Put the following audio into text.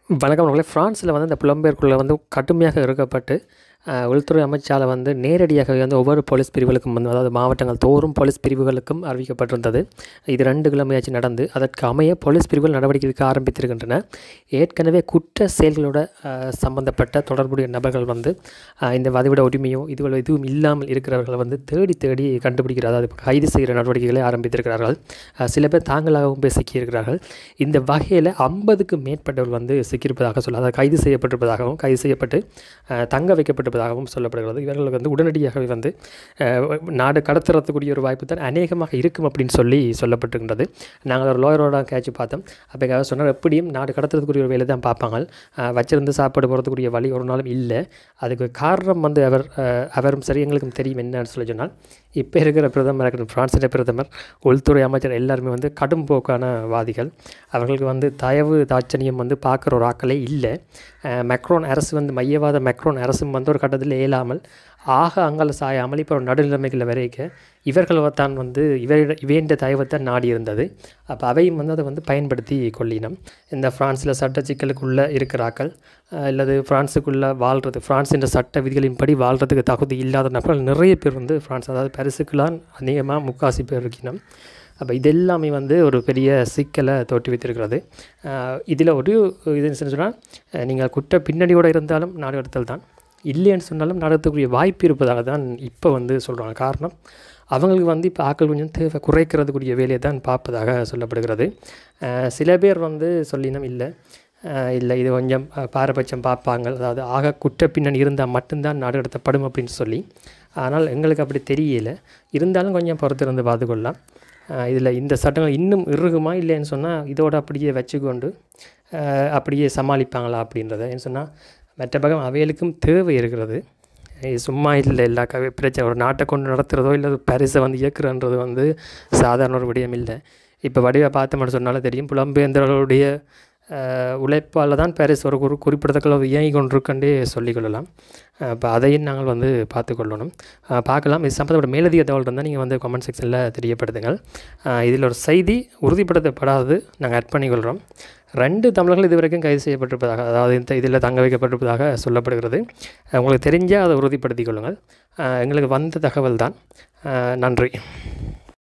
வணக்கம் நண்பர்களே ஃப்ரான்ஸில் வந்து இந்த புலம்பெயர்க்குள்ளே வந்து கடுமையாக இருக்கப்பட்டு அஹ், உள்துறை அமைச்சால் வந்து நேரடியாகவே வந்து ஒவ்வொரு போலீஸ் பிரிவுகளுக்கும் வந்து அதாவது மாவட்டங்கள் தோறும் போலீஸ் பிரிவுகளுக்கும் அறிவிக்கப்பட்டிருந்தது இது ரெண்டு கிழமையாச்சு நடந்து அதற்கு அமைய போலீஸ் பிரிவுகள் நடவடிக்கை எடுக்க ஆரம்பித்திருக்கின்றன ஏற்கனவே குற்ற செயல்களோட அஹ், சம்பந்தப்பட்ட தொடர்புடைய நபர்கள் வந்து அஹ், இந்த வதைவிட உரிமையோ இதுவோ எதுவும் இல்லாமல் இருக்கிறவர்களை வந்து தேடி தேடி கண்டுபிடிக்கிறார் அதாவது இப்ப கைது செய்கிற நடவடிக்கைகளை ஆரம்பித்திருக்கிறார்கள் அஹ், சில பேர் தாங்களாகவும் போய் சிக்கியிருக்கிறார்கள் இந்த வகையில் ஐம்பதுக்கு மேற்பட்டவர்கள் வந்து சிக்கியிருப்பதாக சொல்ல அதாவது கைது செய்யப்பட்டிருப்பதாகவும் கைது செய்யப்பட்டு அஹ், தங்க வைக்கப்பட்டிருப்பதாகவும் சொல்லப்படுகிறது இவர்களுக்கு வந்து உடனடியாகவே வந்து அஹ், நாடு கடத்துறதுக்குரிய ஒரு வாய்ப்பு தான் அநேகமாக இருக்கும் அப்படின்னு சொல்லி சொல்லப்பட்டிருக்கின்றது நாங்கள் ஒரு லோயரோட கேட்ச் பார்த்தோம் அப்போ சொன்னார் எப்படியும் நாடு கடத்துறதுக்குரிய ஒரு வேலை தான் பார்ப்பாங்க அஹ், வச்சிருந்து சாப்பாடு போகிறதுக்குரிய வழி ஒரு நாளும் இல்லை அதுக்கு காரணம் வந்து அவர் அஹ், அவரும் சரி எங்களுக்கும் தெரியும் என்னன்னு சொல்லி சொன்னால் இப்போ இருக்கிற பிரதமர் இருக்கட்டும் பிரான்சின் பிரதமர் உள்துறை அமைச்சர் எல்லாருமே வந்து கடும் போக்கான வாதிகள் அவர்களுக்கு வந்து தயவு தாட்சணியம் வந்து பார்க்குற ஒரு ஆக்களே இல்லை அஹ் மெக்ரோன் அரசு வந்து மையவாத மெக்ரோன் அரசும் வந்து ஒரு கட்டத்தில் இயலாமல் ஆக அங்கால சாயாமல் இப்போ ஒரு நடுநிலைமைகளை வரைக்க இவர்கள் தான் வந்து இவரிட இவேண்ட தயவைத்தான் நாடி இருந்தது அப்போ அவையும் வந்து அதை வந்து பயன்படுத்தி கொள்ளினம் இந்த ஃப்ரான்ஸில் சட்ட சிக்கலுக்குள்ளே இருக்கிறாக்கள் அஹ் அல்லது ஃப்ரான்ஸுக்குள்ளே வாழ்கிறது ஃப்ரான்ஸ் என்ற சட்ட விதிகளின்படி வாழ்கிறதுக்கு தகுதி இல்லாத நபர்கள் நிறைய பேர் வந்து ஃப்ரான்ஸ் அதாவது பரிசுக்கெல்லாம் அதிகமாக முக்காசி பேர் இருக்கணும் அப்போ இது எல்லாமே வந்து ஒரு பெரிய சிக்கலை தோற்றுவித்திருக்கிறது இதில் ஒரு இது சொன்னால் நீங்கள் குற்ற பின்னணியோடு இருந்தாலும் நாடு கடத்தல் தான் இல்லைன்னு சொன்னாலும் நடத்தக்கூடிய வாய்ப்பு இருப்பதாக தான் இப்போ வந்து சொல்கிறாங்க காரணம் அவங்களுக்கு வந்து இப்போ ஆக்கள் கொஞ்சம் தேவை குறைக்கிறதுக்குரிய வேலையை தான் பார்ப்பதாக சொல்லப்படுகிறது அஹ் சில பேர் வந்து சொல்லினோம் இல்லை அஹ் இல்லை இது கொஞ்சம் அஹ், பாரபட்சம் பார்ப்பாங்க அதாவது ஆக குற்ற பின்னணி இருந்தால் மட்டும்தான் நாடு கடத்தப்படும் அப்படின்னு சொல்லி ஆனால் எங்களுக்கு அப்படி தெரியல இருந்தாலும் கொஞ்சம் பொறுத்திருந்து பார்த்துக்கொள்ளலாம் இதில் இந்த சட்டங்கள் இன்னும் இறுகுமா இல்லைன்னு சொன்னால் இதோட அப்படியே வச்சுக்கொண்டு அஹ், அப்படியே சமாளிப்பாங்களா அப்படின்றத ஏன்னு சொன்னால் மற்ற பக்கம் அவைகளுக்கும் தேவை இருக்கிறது இது சும்மா இல்லை எல்லா கவி பிரச்சனை ஒரு நாட்டை கொண்டு நடத்துகிறதோ இல்லை பரிசை வந்து இயக்குறன்றது வந்து சாதாரண ஒரு விடயம் இல்லை இப்போ வடிவை பார்த்தோம்னு சொன்னாலும் தெரியும் புலம்பெயர்ந்தவர்களுடைய உழைப்பால் தான் பாரிஸ் ஒரு குறி குறிப்பிடத்தக்க அளவு இயங்கி கொண்டிருக்கண்டே சொல்லிக்கொள்ளலாம் இப்போ அதையும் நாங்கள் வந்து பார்த்துக்கொள்ளணும் அஹ் பார்க்கலாம் இது சம்மந்தப்பட்ட மேலதிக தகவல் இருந்தால் நீங்கள் வந்து கமெண்ட் செக்ஷனில் தெரியப்படுத்துங்கள் அஹ் இதில் ஒரு செய்தி உறுதிப்படுத்தப்படாது நாங்கள் ஆட் பண்ணிக்கொள்கிறோம் ரெண்டு தமிழர்கள் இதுவரைக்கும் கைது செய்யப்பட்டிருப்பதாக அதாவது இந்த இதில் தங்க வைக்கப்பட்டிருப்பதாக சொல்லப்படுகிறது அஹ் உங்களுக்கு தெரிஞ்சால் அதை உறுதிப்படுத்திக் கொள்ளுங்கள் அஹ் எங்களுக்கு வந்த தகவல் தான் அஹ் நன்றி